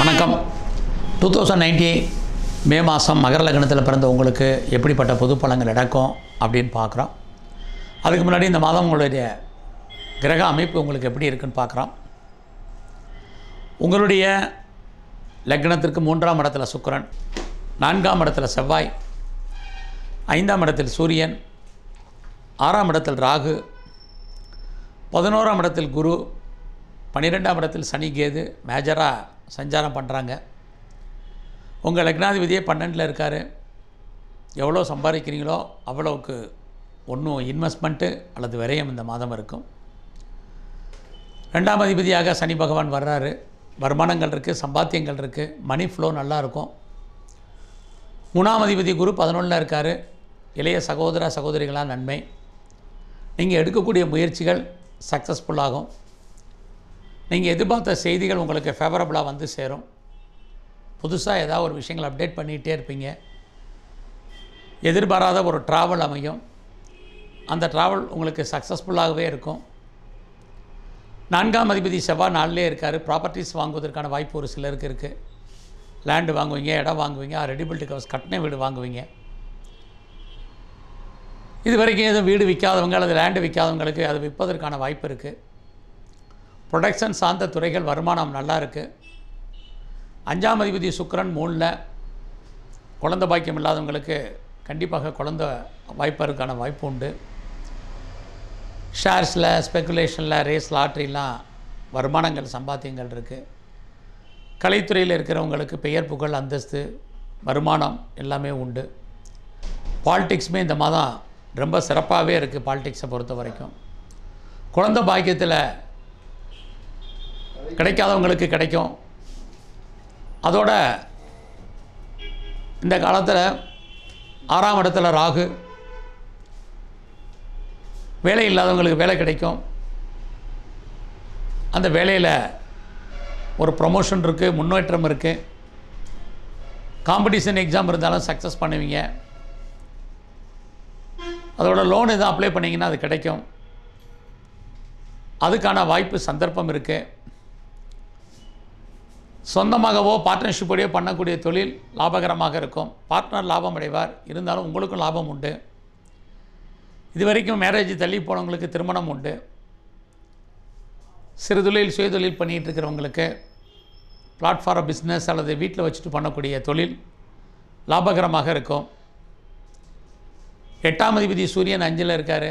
வணக்கம் two thousand ninety மே மாதம் மகர லக்னத்தில் பிறந்த உங்களுக்கு எப்படிப்பட்ட பொது பலன்கள் நடக்கும் அப்படின்னு பார்க்குறோம் அதுக்கு முன்னாடி இந்த மாதம் உங்களுடைய கிரக அமைப்பு உங்களுக்கு எப்படி இருக்குன்னு பார்க்குறோம் உங்களுடைய லக்னத்திற்கு மூன்றாம் இடத்துல சுக்கிரன் நான்காம் இடத்துல செவ்வாய் ஐந்தாம் இடத்தில் சூரியன் ஆறாம் இடத்தில் ராகு பதினோராம் இடத்தில் குரு பன்னிரெண்டாம் இடத்தில் சனி கேது மேஜராக சஞ்சாரம் பண்ணுறாங்க உங்கள் லக்னாதிபதியே பன்னெண்டில் இருக்கார் எவ்வளோ சம்பாதிக்கிறீங்களோ அவ்வளோவுக்கு ஒன்றும் இன்வெஸ்ட்மெண்ட்டு அல்லது விரயம் இந்த மாதம் இருக்கும் ரெண்டாம் அதிபதியாக சனி பகவான் வர்றாரு வருமானங்கள் இருக்குது சம்பாத்தியங்கள் இருக்குது மணி ஃப்ளோ நல்லா இருக்கும் மூணாம் அதிபதி குரு பதினொன்றில் இருக்கார் இளைய சகோதர சகோதரிகளால் நன்மை நீங்கள் எடுக்கக்கூடிய முயற்சிகள் சக்ஸஸ்ஃபுல்லாகும் நீங்கள் எதிர்பார்த்த செய்திகள் உங்களுக்கு ஃபேவரபுளாக வந்து சேரும் புதுசாக ஏதாவது ஒரு விஷயங்கள் அப்டேட் பண்ணிகிட்டே இருப்பீங்க எதிர்பாராத ஒரு ட்ராவல் அமையும் அந்த ட்ராவல் உங்களுக்கு சக்ஸஸ்ஃபுல்லாகவே இருக்கும் நான்காம் அதிபதி செவ்வாய் நாளிலே இருக்கார் ப்ராப்பர்ட்டிஸ் வாங்குவதற்கான வாய்ப்பு ஒரு சிலருக்கு இருக்குது லேண்டு வாங்குவீங்க இடம் வாங்குவீங்க ரெடிபிலிட்டி கவர்ஸ் கட்டின வீடு வாங்குவீங்க இது வரைக்கும் எதுவும் வீடு விற்காதவங்க அல்லது லேண்டு விற்காதவங்களுக்கு அது விற்பதற்கான வாய்ப்பு இருக்குது ப்ரொடக்ஷன் சார்ந்த துறைகள் வருமானம் நல்லா இருக்குது அஞ்சாம் அதிபதி சுக்கிரன் மூணில் குழந்த பாக்கியம் இல்லாதவங்களுக்கு கண்டிப்பாக குழந்த வாய்ப்பதற்கான வாய்ப்பு உண்டு ஷேர்ஸில் ஸ்பெக்குலேஷனில் ரேஸ் லாட்ரிலாம் வருமானங்கள் சம்பாத்தியங்கள் இருக்குது கலைத்துறையில் இருக்கிறவங்களுக்கு பெயர் புகழ் அந்தஸ்து வருமானம் எல்லாமே உண்டு பாலிடிக்ஸுமே இந்த மாதம் ரொம்ப சிறப்பாகவே இருக்குது பாலிடிக்ஸை பொறுத்த வரைக்கும் குழந்த பாக்கியத்தில் கிடைக்காதவங்களுக்கு கிடைக்கும் அதோட இந்த காலத்தில் ஆறாம் இடத்துல ராகு வேலை இல்லாதவங்களுக்கு வேலை கிடைக்கும் அந்த வேலையில் ஒரு ப்ரொமோஷன் இருக்குது முன்னேற்றம் இருக்குது காம்படிஷன் எக்ஸாம் இருந்தாலும் சக்ஸஸ் பண்ணுவீங்க அதோட லோன் எதுவும் அப்ளை பண்ணிங்கன்னா அது கிடைக்கும் அதுக்கான வாய்ப்பு சந்தர்ப்பம் இருக்குது சொந்தமாகவோ பார்ட்னர்ஷிப்போடையோ பண்ணக்கூடிய தொழில் லாபகரமாக இருக்கும் பார்ட்னர் லாபம் அடைவார் இருந்தாலும் உங்களுக்கும் லாபம் உண்டு இது வரைக்கும் மேரேஜ் தள்ளி போனவங்களுக்கு திருமணம் உண்டு சிறுதொழில் சுயதொழில் பண்ணிகிட்டு இருக்கிறவங்களுக்கு பிளாட்ஃபார்ம் பிஸ்னஸ் அல்லது வீட்டில் வச்சுட்டு பண்ணக்கூடிய தொழில் லாபகரமாக இருக்கும் எட்டாம் அதிபதி சூரியன் அஞ்சில் இருக்கார்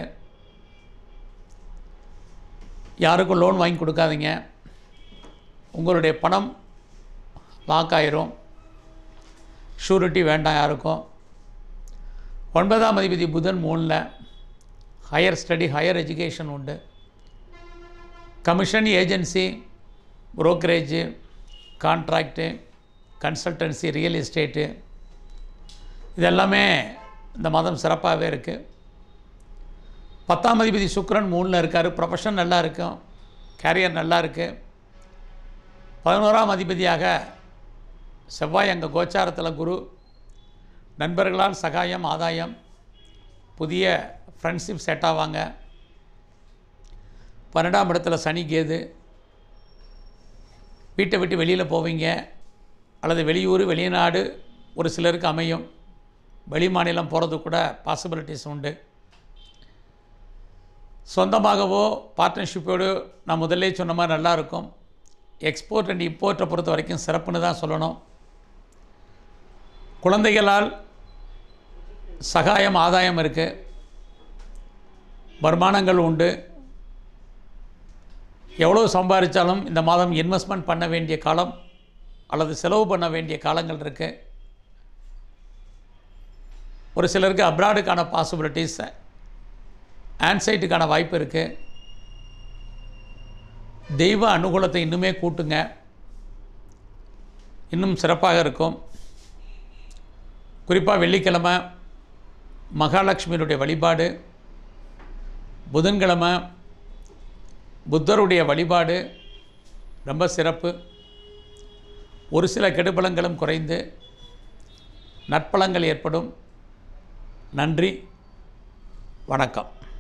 யாருக்கும் லோன் வாங்கி கொடுக்காதீங்க உங்களுடைய பணம் லாக் ஆயிரும் ஷூரிட்டி வேண்டாம் யாருக்கும் ஒன்பதாம் அதிபதி புதன் மூணில் ஹையர் ஸ்டடி ஹையர் எஜுகேஷன் உண்டு commission agency brokerage contract consultancy real estate இதெல்லாமே இந்த மாதம் சிறப்பாகவே இருக்குது பத்தாம் அதிபதி சுக்கிரன் மூணில் இருக்கார் ப்ரொஃபஷன் நல்லா இருக்கும் கேரியர் நல்லா இருக்குது பதினோராம் அதிபதியாக செவ்வாய் அங்கே கோச்சாரத்தில் குரு நண்பர்களால் சகாயம் ஆதாயம் புதிய ஃப்ரெண்ட்ஷிப் செட் ஆவாங்க பன்னெண்டாம் இடத்துல சனி கேது வீட்டை விட்டு வெளியில் போவீங்க அல்லது வெளியூர் வெளிநாடு ஒரு சிலருக்கு அமையும் வெளி மாநிலம் போகிறது கூட பாசிபிலிட்டிஸ் உண்டு சொந்தமாகவோ பார்ட்னர்ஷிப்போடு நான் முதல்லே சொன்ன மாதிரி நல்லா இருக்கும் எக்ஸ்போர்ட் அண்ட் இம்போர்ட்டை பொறுத்த வரைக்கும் சிறப்புன்னு தான் சொல்லணும் குழந்தைகளால் சகாயம் ஆதாயம் இருக்குது வருமானங்கள் உண்டு எவ்வளோ சம்பாதிச்சாலும் இந்த மாதம் இன்வெஸ்ட்மெண்ட் பண்ண வேண்டிய காலம் அல்லது செலவு பண்ண வேண்டிய காலங்கள் இருக்குது ஒரு சிலருக்கு அப்ராடுக்கான பாசிபிலிட்டிஸ் ஆன்சைட்டுக்கான வாய்ப்பு இருக்குது தெய்வ அனுகூலத்தை இன்னுமே கூட்டுங்க இன்னும் சிறப்பாக இருக்கும் குறிப்பாக வெள்ளிக்கிழமை மகாலட்சுமியினுடைய வழிபாடு புதன்கிழமை புத்தருடைய வழிபாடு ரொம்ப சிறப்பு ஒரு சில கெடுபலங்களும் குறைந்து நற்பலங்கள் ஏற்படும் நன்றி வணக்கம்